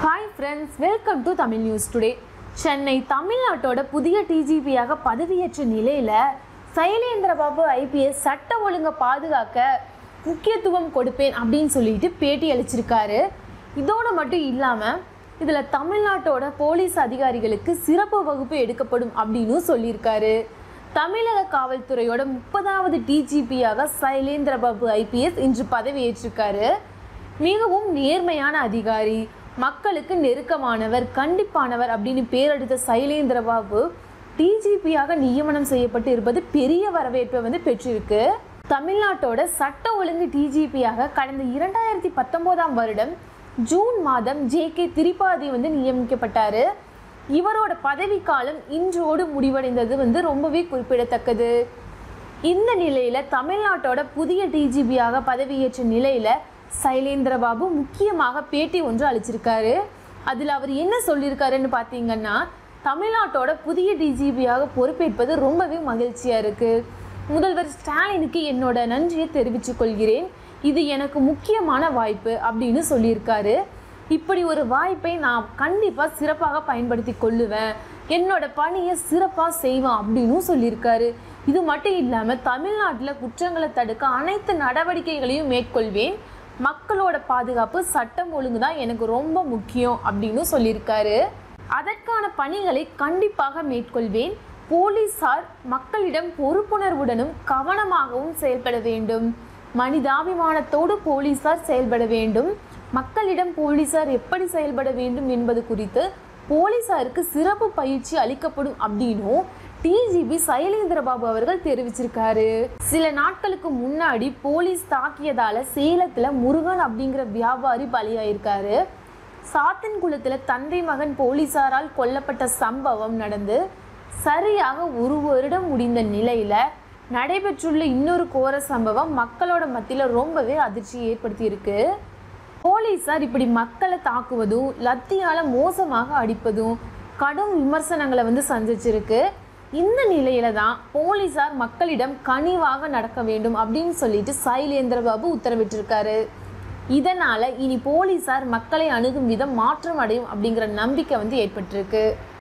hi friends welcome to Tamil news today Chennai தமிழ்நாட்டோட புதிய டிஜிபியாக பதவியேற்ற நிலையில் சைலேந்திர பாபு ஐபிஎஸ் சட்ட ஒழுங்கை பாதுகாக்க முக்கியத்துவம் கொடுப்பேன் அப்படின்னு சொல்லிட்டு பேட்டி அளிச்சிருக்காரு இதோடு மட்டும் இல்லாமல் இதில் தமிழ்நாட்டோட போலீஸ் அதிகாரிகளுக்கு சிறப்பு வகுப்பு எடுக்கப்படும் அப்படின்னு சொல்லியிருக்காரு தமிழக காவல்துறையோட முப்பதாவது டிஜிபியாக சைலேந்திர பாபு ஐபிஎஸ் இன்று பதவியேற்றிருக்காரு மிகவும் நேர்மையான அதிகாரி மக்களுக்கு நெருக்கமானவர் கண்டிப்பானவர் அப்படின்னு பேரெடுத்த சைலேந்திர பாபு டிஜிபியாக நியமனம் செய்யப்பட்டு இருப்பது பெரிய வரவேற்பை வந்து பெற்றிருக்கு தமிழ்நாட்டோட சட்ட ஒழுங்கு டிஜிபியாக கடந்த இரண்டாயிரத்தி பத்தொம்போதாம் வருடம் ஜூன் மாதம் ஜே கே திரிபாதி வந்து நியமிக்கப்பட்டாரு இவரோட பதவிக்காலம் இன்றோடு முடிவடைந்தது வந்து ரொம்பவே குறிப்பிடத்தக்கது இந்த நிலையில தமிழ்நாட்டோட புதிய டிஜிபியாக பதவியேற்ற நிலையில சைலேந்திர பாபு முக்கியமாக பேட்டி ஒன்று அளிச்சிருக்காரு அதில் அவர் என்ன சொல்லியிருக்காருன்னு பார்த்தீங்கன்னா தமிழ்நாட்டோட புதிய டிஜிபியாக பொறுப்பேற்பது ரொம்பவே மகிழ்ச்சியாக இருக்குது முதல்வர் ஸ்டாலினுக்கு என்னோட நன்றியை தெரிவித்துக் கொள்கிறேன் இது எனக்கு முக்கியமான வாய்ப்பு அப்படின்னு சொல்லியிருக்காரு இப்படி ஒரு வாய்ப்பை நான் கண்டிப்பாக சிறப்பாக பயன்படுத்தி கொள்ளுவேன் என்னோட பணியை சிறப்பாக செய்வேன் அப்படின்னும் சொல்லியிருக்காரு இது மட்டும் இல்லாமல் தமிழ்நாட்டில் குற்றங்களை தடுக்க அனைத்து நடவடிக்கைகளையும் மேற்கொள்வேன் மக்களோட பாதுகாப்பு சட்டம் ஒழுங்கு தான் எனக்கு ரொம்ப முக்கியம் அப்படின்னு சொல்லியிருக்காரு அதற்கான பணிகளை கண்டிப்பாக மேற்கொள்வேன் போலீசார் மக்களிடம் பொறுப்புணர்வுடனும் கவனமாகவும் செயல்பட வேண்டும் மனிதாபிமானத்தோடு போலீசார் செயல்பட வேண்டும் மக்களிடம் போலீசார் எப்படி செயல்பட வேண்டும் என்பது குறித்து போலீசாருக்கு சிறப்பு பயிற்சி அளிக்கப்படும் அப்படின்னும் டிஜிபி சைலேந்திரபாபு அவர்கள் தெரிவிச்சிருக்காரு சில நாட்களுக்கு முன்னாடி போலீஸ் தாக்கியதால சேலத்துல முருகன் அப்படிங்கிற வியாபாரி பலியாயிருக்காரு சாத்தன்குளத்துல தந்தை மகன் போலீசாரால் கொல்லப்பட்ட சம்பவம் நடந்து சரியாக ஒரு வருடம் முடிந்த நிலையில நடைபெற்றுள்ள இன்னொரு கோர சம்பவம் மக்களோட மத்தியில ரொம்பவே அதிர்ச்சியை ஏற்படுத்தியிருக்கு போலீசார் இப்படி மக்களை தாக்குவதும் லத்தியால மோசமாக அடிப்பதும் கடும் விமர்சனங்களை வந்து சந்திச்சிருக்கு இந்த நிலையில தான் போலீசார் மக்களிடம் கனிவாக நடக்க வேண்டும் அப்படின்னு சொல்லிட்டு சைலேந்திர பாபு உத்தரவிட்டிருக்காரு இதனால இனி போலீசார் மக்களை அணுகும் விதம் மாற்றம் அடையும் அப்படிங்கிற நம்பிக்கை வந்து ஏற்பட்டிருக்கு